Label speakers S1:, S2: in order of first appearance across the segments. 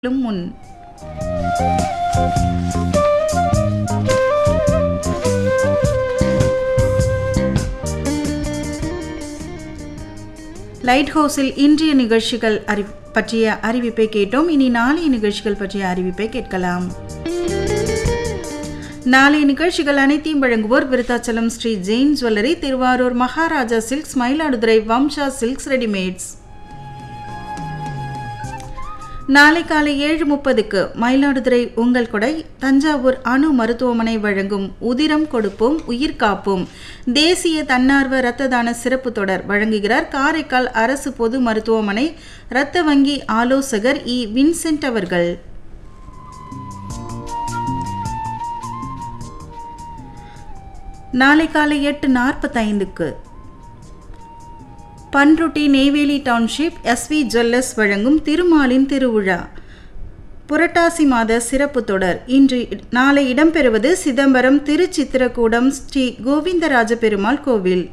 S1: முன் லைட் ஹவுஸில் இன்றைய நிகழ்ச்சிகள் அறி பற்றிய அறிவிப்பை கேட்டோம் இனி நாளைய நிகழ்ச்சிகள் பற்றிய அறிவிப்பை கேட்கலாம் நாளைய நிகழ்ச்சிகள் அனைத்தையும் வழங்குவோர் Vriddhachalam Sri Jain jewellery Tiruvarur Maharaja silks Mayiladuthurai Vamsa silks readymades நாளை காலை ஏழு முப்பதுக்கு மயிலாடுதுறை உங்கள் கொடை தஞ்சாவூர் அணு மருத்துவமனை வழங்கும் உதிரம் கொடுப்போம் உயிர் காப்போம் தேசிய தன்னார்வ இரத்த தான சிறப்பு தொடர் வழங்குகிறார் காரைக்கால் அரசு பொது மருத்துவமனை இரத்த வங்கி ஆலோசகர் இ வின்சென்ட் அவர்கள் நாளை காலை எட்டு நாற்பத்தைந்துக்கு Panruti Neyveli township SV jewellers வழங்கும் திருமாலின் திருவிழா புரட்டாசி மாத சிறப்பு தொடர் இன்று நாளை இடம்பெறுவது சிதம்பரம் திருச்சித்திரக்கூடம் ஸ்ரீ கோவிந்தராஜ பெருமாள் கோவில்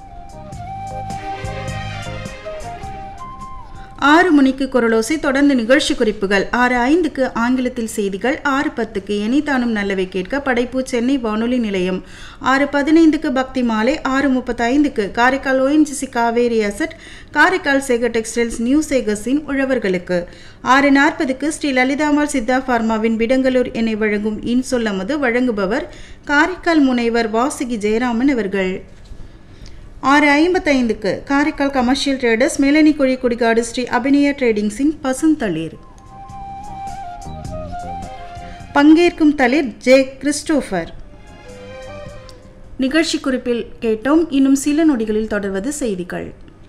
S1: ஆறு மணிக்கு குரலோசை தொடர்ந்து நிகழ்ச்சி குறிப்புகள் ஆறு ஐந்துக்கு ஆங்கிலத்தில் செய்திகள் ஆறு பத்துக்கு எனிதானும் நல்லவை கேட்க படைப்பு சென்னை வானொலி நிலையம் ஆறு பதினைந்துக்கு பக்தி மாலை ஆறு முப்பத்தைந்துக்கு Karaikal ONGC Cauvery asset Karaikal Sekar textiles new சேகர்ஸின் உழவர்களுக்கு ஆறு நாற்பதுக்கு ஸ்ரீ லலிதாமால் சித்தா பார்மாவின் விடங்கலூர் எண்ணெய் வழங்கும் இன்சொல்லமது வழங்குபவர் காரைக்கால் முனைவர் வாசுகி ஜெயராமன் அவர்கள் ஆறு ஐம்பத்தைந்துக்கு காரைக்கால் கமர்ஷியல் ட்ரேடர்ஸ் மேலனி குழி குடிகாடு ஸ்ரீ அபிநய ட்ரேடிங்ஸின் பசுந்தளிர் பங்கேற்கும் தளிர் ஜே கிறிஸ்டோஃபர் நிகழ்ச்சி குறிப்பில் கேட்டோம் இன்னும் சில நொடிகளில் தொடர்வது செய்திகள்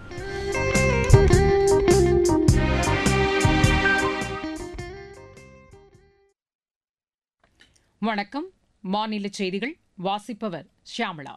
S2: வணக்கம் மாநில செய்திகள் வாசிப்பவர் ஷியாமளா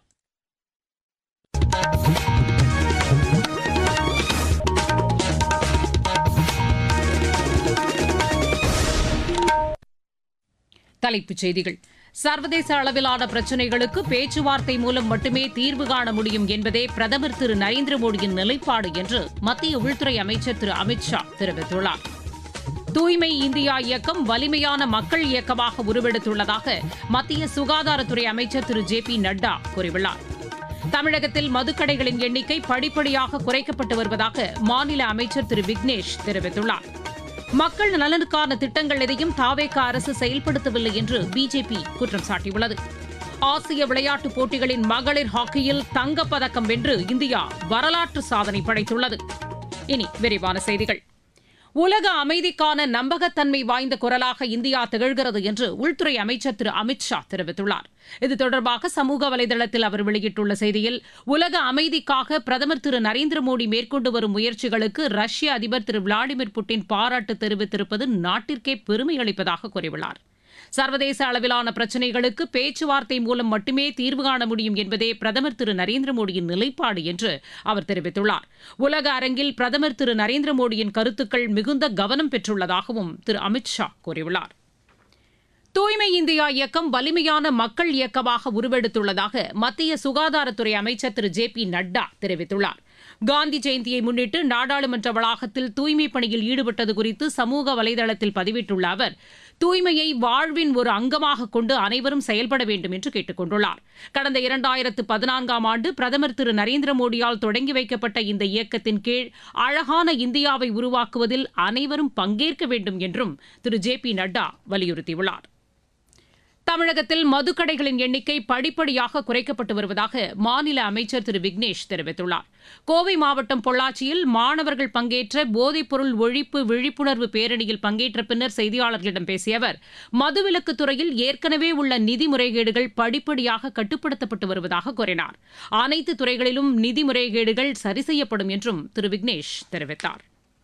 S2: தலைப்புச் செய்திகள் சர்வதேச அளவிலான பிரச்சினைகளுக்கு பேச்சுவார்த்தை மூலம் மட்டுமே தீர்வு காண முடியும் என்பதே பிரதமர் திரு நரேந்திர மோடியின் நிலைப்பாடு என்று மத்திய உள்துறை அமைச்சர் திரு அமித் ஷா தெரிவித்துள்ளார் தூய்மை இந்தியா இயக்கம் வலிமையான மக்கள் இயக்கமாக உருவெடுத்துள்ளதாக மத்திய சுகாதாரத்துறை அமைச்சர் திரு ஜே பி நட்டா கூறியுள்ளார் தமிழகத்தில் மதுக்கடைகளின் எண்ணிக்கை படிப்படியாக குறைக்கப்பட்டு வருவதாக மாநில அமைச்சர் திரு விக்னேஷ் தெரிவித்துள்ளார் மக்கள் நலனுக்கான திட்டங்கள் எதையும் தாவேக அரசு செயல்படுத்தவில்லை என்று பிஜேபி குற்றம் சாட்டியுள்ளது ஆசிய விளையாட்டுப் போட்டிகளின் மகளிர் ஹாக்கியில் தங்கப்பதக்கம் வென்று இந்தியா வரலாற்று சாதனை படைத்துள்ளது இனி விரிவான செய்திகள் உலக அமைதிக்கான நம்பகத்தன்மை வாய்ந்த குரலாக இந்தியா திகழ்கிறது என்று உள்துறை அமைச்சர் திரு அமித் ஷா தெரிவித்துள்ளார் இது தொடர்பாக சமூக வலைதளத்தில் அவர் வெளியிட்டுள்ள செய்தியில் உலக அமைதிக்காக பிரதமர் திரு நரேந்திர மோடி மேற்கொண்டு வரும் முயற்சிகளுக்கு ரஷ்ய அதிபர் திரு விளாடிமிர் புட்டின் பாராட்டு தெரிவித்திருப்பது நாட்டிற்கே பெருமை அளிப்பதாக கூறியுள்ளார் சர்வதேச அளவிலான பிரச்சினைகளுக்கு பேச்சுவார்த்தை மூலம் மட்டுமே தீர்வு காண முடியும் என்பதே பிரதமர் திரு நரேந்திர மோடியின் நிலைப்பாடு என்று அவர் தெரிவித்துள்ளார் உலக அரங்கில் பிரதமர் திரு நரேந்திர மோடியின் கருத்துக்கள் மிகுந்த கவனம் பெற்றுள்ளதாகவும் திரு அமித் ஷா கூறியுள்ளார் தூய்மை இந்தியா இயக்கம் வலிமையான மக்கள் இயக்கமாக உருவெடுத்துள்ளதாக மத்திய சுகாதாரத்துறை அமைச்சர் திரு ஜே பி நட்டா தெரிவித்துள்ளார் காந்தி ஜெயந்தியை முன்னிட்டு நாடாளுமன்ற வளாகத்தில் தூய்மை பணியில் ஈடுபட்டது குறித்து சமூக வலைதளத்தில் பதிவிட்டுள்ள அவர் தூய்மையை வாழ்வின் ஒரு அங்கமாக கொண்டு அனைவரும் செயல்பட வேண்டும் என்று கேட்டுக் கொண்டுள்ளார் கடந்த இரண்டாயிரத்து பதினான்காம் ஆண்டு பிரதமர் திரு நரேந்திர மோடியால் தொடங்கி வைக்கப்பட்ட இந்த இயக்கத்தின் கீழ் அழகான இந்தியாவை உருவாக்குவதில் அனைவரும் பங்கேற்க வேண்டும் என்றும் திரு ஜே பி நட்டா வலியுறுத்தியுள்ளார் தமிழகத்தில் மதுக்கடைகளின் எண்ணிக்கை படிப்படியாக குறைக்கப்பட்டு வருவதாக மாநில அமைச்சர் திரு விக்னேஷ் தெரிவித்துள்ளார் கோவை மாவட்டம் பொள்ளாச்சியில் மாணவர்கள் பங்கேற்ற போதைப்பொருள் ஒழிப்பு விழிப்புணர்வு பேரணியில் பங்கேற்ற பின்னர் செய்தியாளர்களிடம் பேசிய அவர் மதுவிலக்கு துறையில் ஏற்கனவே உள்ள நிதி முறைகேடுகள் படிப்படியாக கட்டுப்படுத்தப்பட்டு வருவதாக கூறினார் அனைத்து துறைகளிலும் நிதி முறைகேடுகள் சரி செய்யப்படும் என்றும் திரு விக்னேஷ் தெரிவித்தார்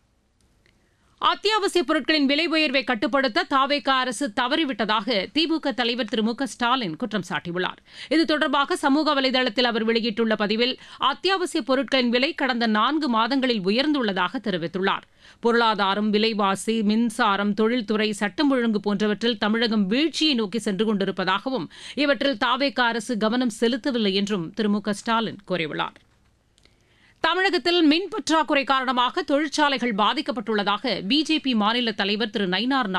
S2: அத்தியாவசிய பொருட்களின் விலை உயர்வை கட்டுப்படுத்த தாவேக அரசு தவறிவிட்டதாக திமுக தலைவர் திரு மு க ஸ்டாலின் குற்றம் சாட்டியுள்ளார் இது தொடர்பாக சமூக வலைதளத்தில் அவர் வெளியிட்டுள்ள பதிவில் அத்தியாவசிய பொருட்களின் விலை கடந்த நான்கு மாதங்களில் உயர்ந்துள்ளதாக தெரிவித்துள்ளார் பொருளாதாரம் விலைவாசி மின்சாரம் தொழில்துறை சட்டம் ஒழுங்கு போன்றவற்றில் தமிழகம் வீழ்ச்சியை நோக்கி சென்று கொண்டிருப்பதாகவும் இவற்றில் தாவேக அரசு கவனம் செலுத்தவில்லை என்றும் திரு மு க ஸ்டாலின் கூறியுள்ளார் தமிழகத்தில் மின் பற்றாக்குறை காரணமாக தொழிற்சாலைகள் பாதிக்கப்பட்டுள்ளதாக பிஜேபி மாநில தலைவர் திரு நயினார்